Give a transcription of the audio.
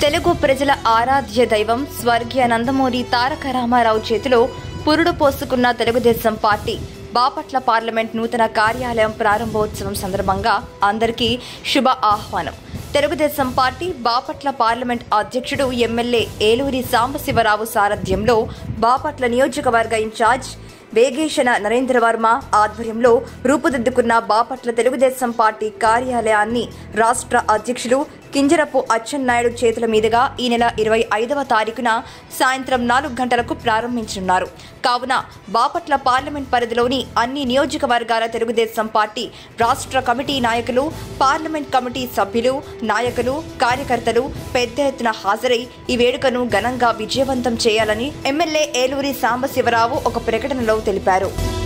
తెలుగు ప్రజల ఆరాధ్య దైవం స్వర్గీయ నందమూరి తారక రామారావు చేతిలో పురుడు పోసుకున్న తెలుగుదేశం పార్టీ బాపట్ల పార్లమెంట్ నూతన కార్యాలయం ప్రారంభోత్సవం సందర్భంగా అందరికీ శుభ ఆహ్వానం తెలుగుదేశం పార్టీ బాపట్ల పార్లమెంట్ అధ్యక్షుడు ఎమ్మెల్యే ఏలూరి సాంబశివరావు సారథ్యంలో బాపట్ల నియోజకవర్గ ఇన్ఛార్జ్ వేగేశన నరేంద్ర వర్మ ఆధ్వర్యంలో రూపుదిద్దుకున్న బాపట్ల తెలుగుదేశం పార్టీ కార్యాలయాన్ని రాష్ట్ర అధ్యక్షులు కింజరపు అచ్చెన్నాయుడు చేతుల మీదుగా ఈ నెల ఇరవై ఐదవ తారీఖున సాయంత్రం నాలుగు గంటలకు ప్రారంభించనున్నారు కావున బాపట్ల పార్లమెంట్ పరిధిలోని అన్ని నియోజకవర్గాల తెలుగుదేశం పార్టీ రాష్ట్ర కమిటీ నాయకులు పార్లమెంట్ కమిటీ సభ్యులు నాయకులు కార్యకర్తలు పెద్ద ఎత్తున హాజరై ఈ వేడుకను ఘనంగా విజయవంతం చేయాలని ఎమ్మెల్యే ఏలూరి సాంబశివరావు ఒక ప్రకటనలో తెలిపారు